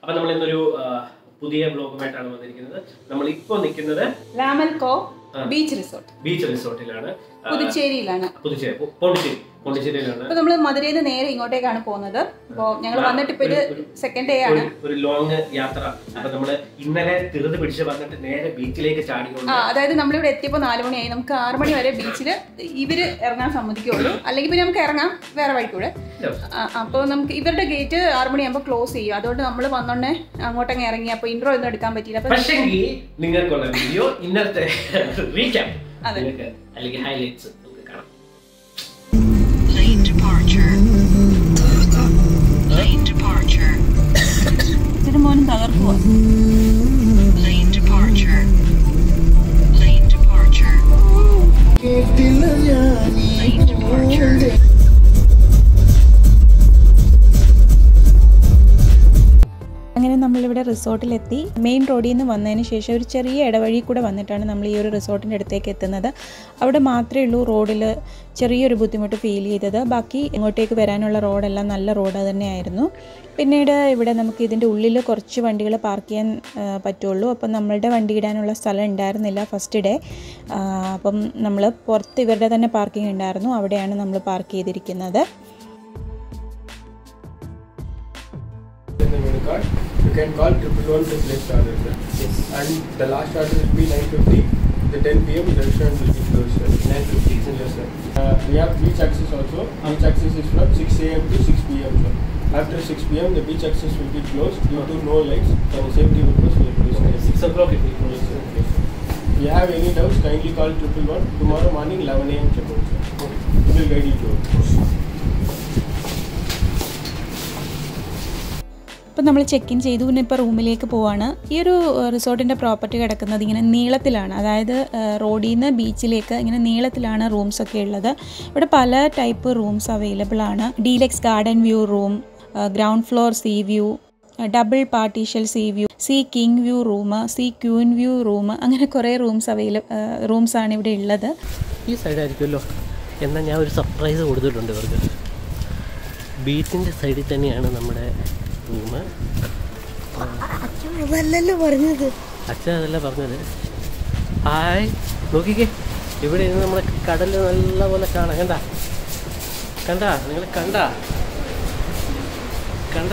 അപ്പൊ നമ്മൾ ഇന്നൊരു ആ, പുതിയ ബ്ലോഗുമായിട്ടാണ് വന്നിരിക്കുന്നത് നമ്മൾ ഇപ്പോൾ നിൽക്കുന്നത് ലാമൽകോ ആ. ബീച്ച് റിസോർട്ട് ബീച്ച് റിസോർട്ടിലാണ് ആ, പുതുച്ചേരിയിലാണ് പുതുച്ചേരി പോ- പോണ്ടിച്ചേരി പോണ്ടിച്ചേരിയിലാണ് അപ്പൊ നമ്മൾ മധുരയിൽ നിന്ന് നേരെ ഇങ്ങോട്ടേക്കാണ് പോകുന്നത് അപ്പോൾ ഞങ്ങൾ വന്നിട്ട് ഇപ്പൊ ഇത് ഒരു- സെക്കൻഡ് ഡേ ആണ് ഒരു- ഒരു ലോങ് യാത്ര അപ്പൊ നമ്മള് ഇന്നലെ ധൃതി പിടിച്ച് വന്നിട്ട് നേരെ ബീച്ചിലേക്ക് ചാടിക്കൊണ്ട് ആ അതായത് നമ്മളിവിടെ എത്തിയപ്പോൾ നാല് മണിയായി നമുക്ക് ആറ് മണി വരെ ബീച്ചിൽ ഇവര് ഇറങ്ങാൻ സമ്മതിക്കുള്ളൂ അല്ലെങ്കിൽ പിന്നെ നമുക്ക് ഇറങ്ങാം വേറെ വഴിക്കൂടെ അപ്പോൾ നമുക്ക് ഇവരുടെ ഗേറ്റ് ആറ് മണിയാകുമ്പോൾ ക്ലോസ് ചെയ്യും അതുകൊണ്ട് നമ്മൾ വന്നോണ്ടേ അങ്ങോട്ടങ്ങ് ഇറങ്ങി അപ്പോൾ ഇൻട്രോ ഒന്നും എടുക്കാൻ പറ്റിയില്ല അപ്പൊ പക്ഷെങ്കിൽ നിങ്ങൾക്കുള്ള വീഡിയോ ഇന്നത്തെ റീക്യാപ്പ് അതെ. നിങ്ങൾക്ക് അല്ലെങ്കിൽ ഹൈലൈറ്റ്സ് നമുക്ക് കാണാം Lane departure. Lane departure. ഇച്ചിരി മോനും തകർക്കുക Lane departure. Lane departure. Lane departure. അങ്ങനെ നമ്മളിവിടെ റിസോർട്ടിലെത്തി മെയിൻ റോഡിൽ നിന്ന് വന്നതിന് ശേഷം ഒരു ചെറിയ ഇടവഴി കൂടെ വന്നിട്ടാണ് നമ്മൾ ഈ ഒരു റിസോർട്ടിൻ്റെ അടുത്തേക്ക് എത്തുന്നത് അവിടെ മാത്രമേ ഉള്ളൂ റോഡിൽ ചെറിയൊരു ബുദ്ധിമുട്ട് ഫീൽ ചെയ്തത് ബാക്കി ഇങ്ങോട്ടേക്ക് വരാനുള്ള റോഡെല്ലാം നല്ല റോഡ് തന്നെയായിരുന്നു പിന്നീട് ഇവിടെ നമുക്ക് ഇതിൻ്റെ ഉള്ളിൽ കുറച്ച് വണ്ടികൾ പാർക്ക് ചെയ്യാൻ ആ, പറ്റുള്ളൂ അപ്പം നമ്മളുടെ വണ്ടി ഇടാനുള്ള സ്ഥലം ഉണ്ടായിരുന്നില്ല ഫസ്റ്റ് ഡേ അപ്പം നമ്മൾ പുറത്ത് ഇവരുടെ തന്നെ പാർക്കിംഗ് ഉണ്ടായിരുന്നു അവിടെയാണ് നമ്മൾ പാർക്ക് ചെയ്തിരിക്കുന്നത് in the menu card, you can call triple one to place order, sir. Yes. And the last order will be 9:50. The 10 p.m. the restaurant will be closed, sir. 950, isn't it? Yes, sir. Uh, we have beach access also. Beach access is from 6 a.m. to 6 p.m. Sir. After 6 p.m. the beach access will be closed due to no lights. For the safety purpose, we are closing it. Six o'clock Yes, sir. Yes, sir. If you have any doubts, kindly call triple one tomorrow morning 11 a.m. check out, sir. We will guide you through. അപ്പോൾ നമ്മൾ check in ചെയ്തു പിന്നെ ഇപ്പോൾ റൂമിലേക്ക് പോവാണ് ഈ ഒരു റിസോർട്ടിൻ്റെ പ്രോപ്പർട്ടി കിടക്കുന്നത് ഇങ്ങനെ നീളത്തിലാണ് അതായത് റോഡിൽ നിന്ന് ബീച്ചിലേക്ക് ഇങ്ങനെ നീളത്തിലാണ് റൂംസ് ഒക്കെ ഉള്ളത് ഇവിടെ പല ടൈപ്പ് റൂംസ് അവൈലബിൾ ആണ് deluxe garden view room ground floor sea view double partial sea view sea king view room sea queen view room അങ്ങനെ കുറേ റൂംസ് അവൈലബിൾ റൂംസാണ് ഇവിടെ ഉള്ളത് ഈ സൈഡായിരിക്കുമല്ലോ എന്നാൽ ഞാൻ ഒരു സർപ്രൈസ് കൊടുത്തിട്ടുണ്ട് ഇവർക്ക് ബീച്ചിൻ്റെ സൈഡിൽ തന്നെയാണ് നമ്മുടെ റൂം അതല്ലല്ലോ പറഞ്ഞത് അച്ഛൻ അതല്ല പറഞ്ഞത് ഹായ് നോക്കിക്കേ ഇവിടെ ഇരുന്ന് നമ്മളെ കടൽ നല്ല പോലെ കാണാം കണ്ട കണ്ട നിങ്ങൾ കണ്ട കണ്ട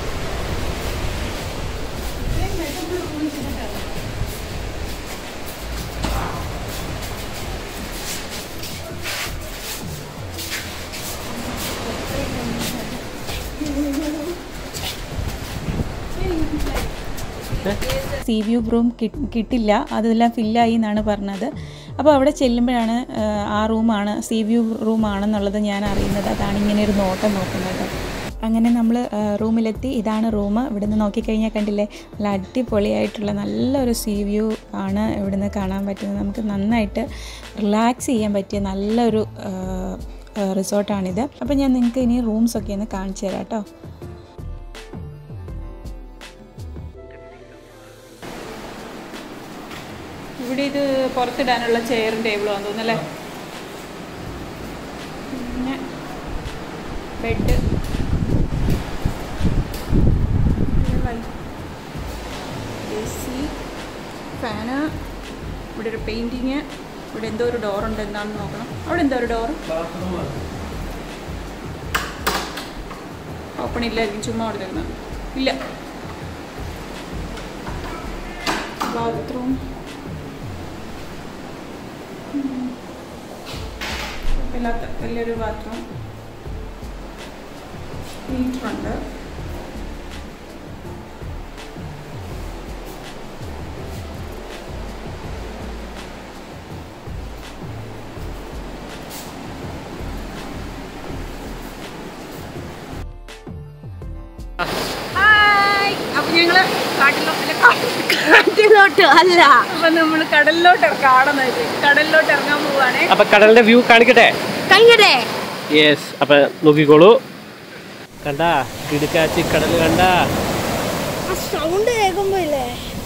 സീ വ്യൂ റൂം കിട്ടില്ല അതെല്ലാം ഫില്ലായി എന്നാണ് പറഞ്ഞത് അപ്പോൾ അവിടെ ചെല്ലുമ്പോഴാണ് ആ, ആ റൂമാണ് സീ വ്യൂ റൂമാണെന്നുള്ളത് ഞാൻ അറിയുന്നത് അതാണ് ഇങ്ങനെ ഒരു നോട്ടം നോക്കുന്നത് അങ്ങനെ നമ്മൾ റൂമിലെത്തി ഇതാണ് റൂം ഇവിടുന്ന് നോക്കിക്കഴിഞ്ഞാൽ കണ്ടില്ലേ നല്ല അടിപൊളിയായിട്ടുള്ള നല്ലൊരു സീ വ്യൂ ആണ് ഇവിടുന്ന് കാണാൻ പറ്റുന്നത് നമുക്ക് നന്നായിട്ട് റിലാക്സ് ചെയ്യാൻ പറ്റിയ നല്ലൊരു ആ, ആ, റിസോർട്ടാണിത് അപ്പോൾ ഞാൻ നിങ്ങൾക്ക് ഇനി റൂംസൊക്കെ ഒന്ന് കാണിച്ചു തരാം കേട്ടോ ഇവിടെ ഇത് പുറത്തിടാനുള്ള ചെയറും ടേബിളും ആണെന്ന് തോന്നുന്നല്ലേ പിന്നെ ബെഡ് എ സി ഫാന് ഇവിടെ ഒരു പെയിൻറ്റിങ് ഇവിടെ എന്തോ ഒരു ഡോറുണ്ട് എന്താണെന്ന് നോക്കണം അവിടെ എന്തോ ഒരു ഡോർ ഓപ്പൺ ഇല്ലായിരിക്കും ചുമ്മാ അവിടെ തരുന്നത് ഇല്ല ബാത്റൂം ഇല്ലാത്ത വലിയൊരു ബാത്റൂം ഹീറ്ററുണ്ട് അപ്പൊ ഞങ്ങള് കാട്ടിലോട്ടിലെ കാട്ടിലോട്ട് അല്ല അപ്പൊ നമ്മള് കടലിലോട്ട് കാണുന്നത് കടലിലോട്ട് ഇറങ്ങാൻ പോവാണേ അപ്പൊ കടലിന്റെ വ്യൂ കാണിക്കട്ടെ കഴിഞ്ഞതേ യെസ് അപ്പൊ നോക്കിക്കോളൂ കണ്ട കിടുക്കാച്ചി കടൽ കണ്ട ആ സൗണ്ട് കേൾക്കുമ്പോ ഇല്ലേ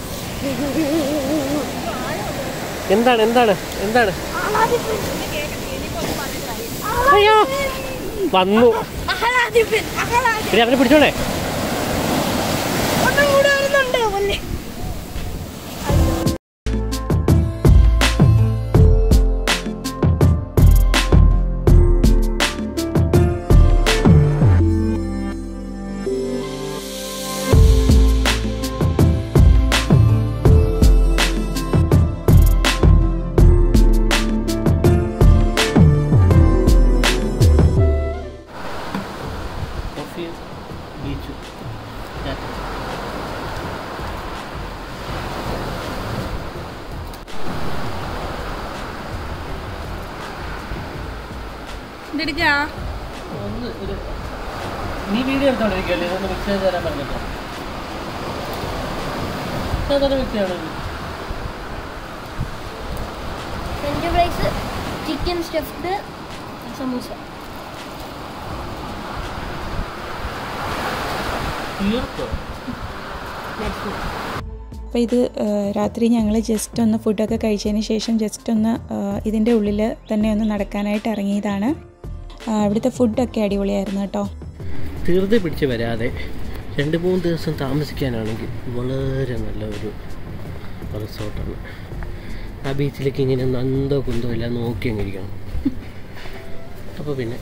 എന്താണ് എന്താണ് എന്താണ് അയ്യോ വന്നു അഹലാദിപ്പിൻ അഹലാദി ഇനി അവനെ പിടിച്ചോണേ ഒന്നും കൂടി ഇതെടുക്കാ ഒന്ന് ഒരു നീ വീഡിയോ എടുത്തോണ്ടിരിക്കല്ലേ ഇതൊന്ന് മിക്സ് ചെയ്ത് തരാൻ പറഞ്ഞിട്ടോ അതൊരു മിക്സ് ചെയ്യണം French fries chicken stuffed samosa തീർത്തോ അപ്പോൾ ഇത് ആ, രാത്രി ഞങ്ങൾ ജസ്റ്റ് ഒന്ന് ഫുഡൊക്കെ കഴിച്ചതിന് ശേഷം ജസ്റ്റ് ഒന്ന് ആ, ഇതിൻ്റെ ഉള്ളിൽ തന്നെ ഒന്ന് നടക്കാനായിട്ട് ഇറങ്ങിയതാണ് ആ, ഇവിടുത്തെ ഫുഡൊക്കെ അടിപൊളിയായിരുന്നു കേട്ടോ ധൃതി പിടിച്ച് വരാതെ രണ്ട് മൂന്ന് ദിവസം താമസിക്കാനാണെങ്കിൽ വളരെ നല്ല ഒരു റിസോർട്ടാണ് ആ ബീച്ചിലേക്ക് ഇങ്ങനെ നന്തോ കുന്തോ എല്ലാം നോക്കി അങ്ങ് ഇരിക്കണം അപ്പോൾ പിന്നെ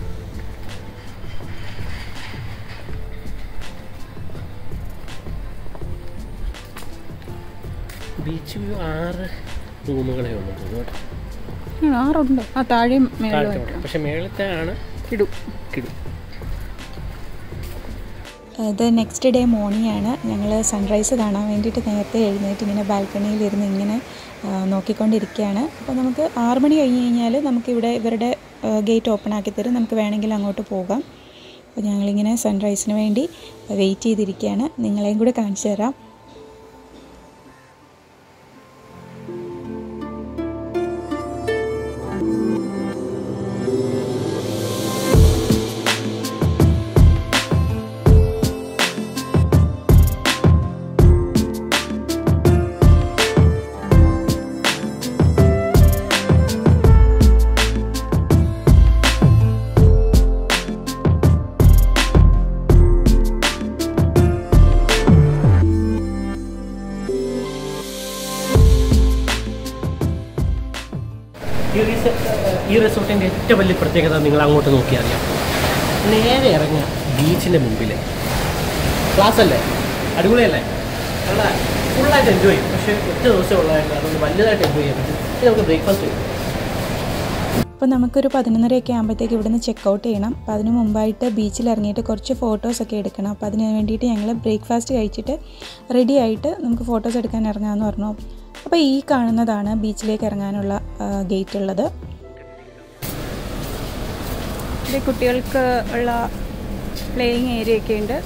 ബീച്ച് വ്യൂ ആറ് റൂമുകളെ ഉള്ളൂ തോന്നുന്നു കേട്ടോ ആറുണ്ട് ആ താഴെയും മേളിലും താഴത്തെ പക്ഷെ മേളത്തെ ആണ് ഇടും കിടും ഇത് നെക്സ്റ്റ് ഡേ മോർണിംഗ് ആണ് ഞങ്ങൾ സൺറൈസ് കാണാൻ വേണ്ടിയിട്ട് നേരത്തെ എഴുന്നേറ്റ് ഇങ്ങനെ ബാൽക്കണിയിലിരുന്ന് ഇങ്ങനെ ആ, നോക്കിക്കൊണ്ടിരിക്കുകയാണ് അപ്പോൾ നമുക്ക് ആറ് മണി കഴിഞ്ഞ് കഴിഞ്ഞാൽ നമുക്കിവിടെ ഇവരുടെ ഗേറ്റ് ഓപ്പൺ ആക്കി തരും നമുക്ക് വേണമെങ്കിൽ അങ്ങോട്ട് പോകാം അപ്പോൾ ഞങ്ങളിങ്ങനെ സൺറൈസിന് വേണ്ടി വെയിറ്റ് ചെയ്തിരിക്കുകയാണ് നിങ്ങളെയും കൂടെ കാണിച്ചു തരാം ഈ റിസ- ഈ റിസോർട്ടിൻ്റെ ഏറ്റവും വലിയ പ്രത്യേകത നിങ്ങൾ അങ്ങോട്ട് നോക്കിയാൽ അറിയാം നേരെ ഇറങ്ങുക ബീച്ചിൻ്റെ മുമ്പിൽ ക്ലാസ് അല്ലേ അടിപൊളിയല്ലേ നല്ല ഫുള്ളായിട്ട് എൻജോയ് ചെയ്യും പക്ഷേ ഒറ്റ ദിവസം ഉള്ളതായിട്ട് അതുകൊണ്ട് വലുതായിട്ട് എൻജോയ് ചെയ്യാൻ പറ്റും ഇനി നമുക്ക് ബ്രേക്ക്ഫാസ്റ്റ് ചെയ്യും അപ്പോൾ നമുക്കൊരു പതിനൊന്നരയൊക്കെ ആകുമ്പോഴത്തേക്ക് ഇവിടുന്ന് ചെക്ക് ഔട്ട് ചെയ്യണം അപ്പോൾ അതിന് മുമ്പായിട്ട് ബീച്ചിൽ ഇറങ്ങിയിട്ട് കുറച്ച് ഫോട്ടോസൊക്കെ എടുക്കണം അപ്പോൾ അതിന് വേണ്ടിയിട്ട് ഞങ്ങൾ ബ്രേക്ക്ഫാസ്റ്റ് കഴിച്ചിട്ട് റെഡി ആയിട്ട് നമുക്ക് ഫോട്ടോസ് എടുക്കാൻ ഇറങ്ങാമെന്ന് പറഞ്ഞു അപ്പോൾ ഈ കാണുന്നതാണ് ബീച്ചിലേക്ക് ഇറങ്ങാനുള്ള ഗേറ്റ് ഉള്ളത് ഇവിടെ കുട്ടികൾക്ക് ഉള്ള പ്ലേയിങ് ഏരിയ ഒക്കെ ഉണ്ട്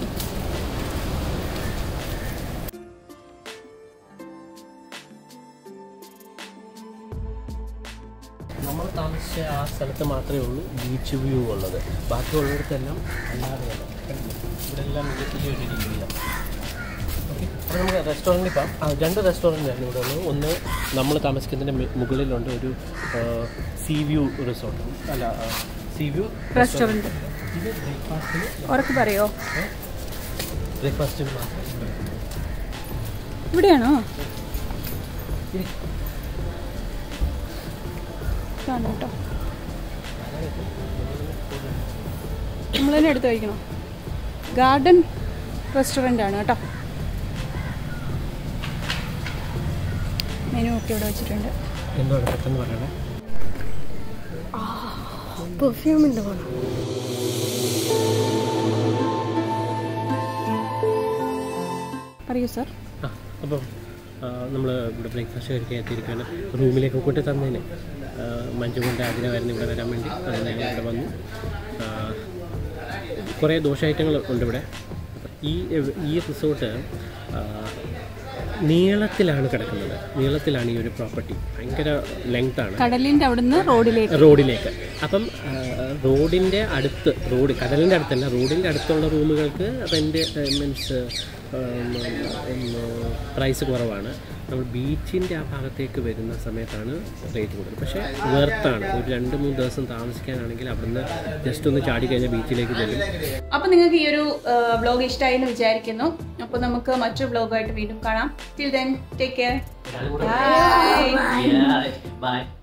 നമ്മൾ താമസിച്ച ആ സ്ഥലത്ത് മാത്രമേ ഉള്ളൂ ബീച്ച് വ്യൂ ഉള്ളത് ബാക്കിയുള്ളിടത്തെല്ലാം അല്ലാതെയാണ് ഇവിടെ എല്ലാം മികച്ച ഒരു രീതിയിലാണ് ഓക്കെ അപ്പോൾ നമുക്ക് റെസ്റ്റോറൻറ്റിൽ പോകാം ആ രണ്ട് റെസ്റ്റോറൻറ്റാണ് ഇവിടെ ഉള്ളത് ഒന്ന് നമ്മൾ താമസിക്കുന്നതിൻ്റെ മെ- മുകളിലുണ്ട് ഒരു സീ വ്യൂ റിസോർട്ട് അല്ല സീ വ്യൂ റെസ്റ്റോറൻറ്റ് ഇത് ബ്രേക്ക്ഫാസ്റ്റിന് ഉറക്കെ പറയോ ബ്രേക്ക്ഫാസ്റ്റിന് മാത്രം ഇവിടെയാണോ ഇതാണ് കേട്ടോ നമ്മൾ തന്നെ എടുത്ത് കഴിക്കണോ ഗാർഡൻ റെസ്റ്റോറൻ്റ് ആണ് കേട്ടോ മെനു ഒക്കെ ഇവിടെ വെച്ചിട്ടുണ്ട് എന്താണ് പെട്ടെന്ന് പറയണേ പെർഫ്യൂമിൻ്റെ വേണം പറയൂ സർ ആ അപ്പം നമ്മൾ ഇവിടെ ബ്രേക്ക്ഫാസ്റ്റ് കഴിക്കാൻ എത്തിയിരിക്കുകയാണ് റൂമിലേക്ക് കൂട്ടി തന്നതിന് ആ, മഞ്ജു കൊണ്ട് ആഗ്രഹമായിരുന്നു ഇവിടെ വരാൻ വേണ്ടി അത് ഞങ്ങൾ ഇവിടെ വന്നു ആ, കുറേ ദോശ ഐറ്റങ്ങൾ ഉണ്ട് ഇവിടെ ഈ ഈ റിസോർട്ട് ആ, നീളത്തിലാണ് കിടക്കുന്നത് നീളത്തിലാണ് ഈ ഒരു പ്രോപ്പർട്ടി ഭയങ്കര ലെങ്താണ് കടലിൻ്റെ അവിടുന്ന് റോഡിലേക്ക് റോഡിലേക്ക് അപ്പം ആ, റോഡിൻ്റെ അടുത്ത് റോഡ് കടലിൻ്റെ അടുത്തല്ല റോഡിൻ്റെ അടുത്തുള്ള റൂമുകൾക്ക് റെൻ്റ് മീൻസ് പ്രൈസ് കുറവാണ് നമ്മൾ ബീച്ചിൻ്റെ ആ ഭാഗത്തേക്ക് വരുന്ന സമയത്താണ് റേറ്റ് കൂടുതൽ പക്ഷേ വെർത്താണ് ഒരു രണ്ട് മൂന്ന് ദിവസം താമസിക്കാനാണെങ്കിൽ അവിടുന്ന് ജസ്റ്റ് ഒന്ന് ചാടി കഴിഞ്ഞാൽ ബീച്ചിലേക്ക് ചെല്ലും അപ്പൊ നിങ്ങൾക്ക് ഈ ഒരു വ്ലോഗ് ഇഷ്ടമായി എന്ന് വിചാരിക്കുന്നു അപ്പൊ നമുക്ക് മറ്റൊരു വ്ലോഗായിട്ട് വീണ്ടും കാണാം till then take care bye by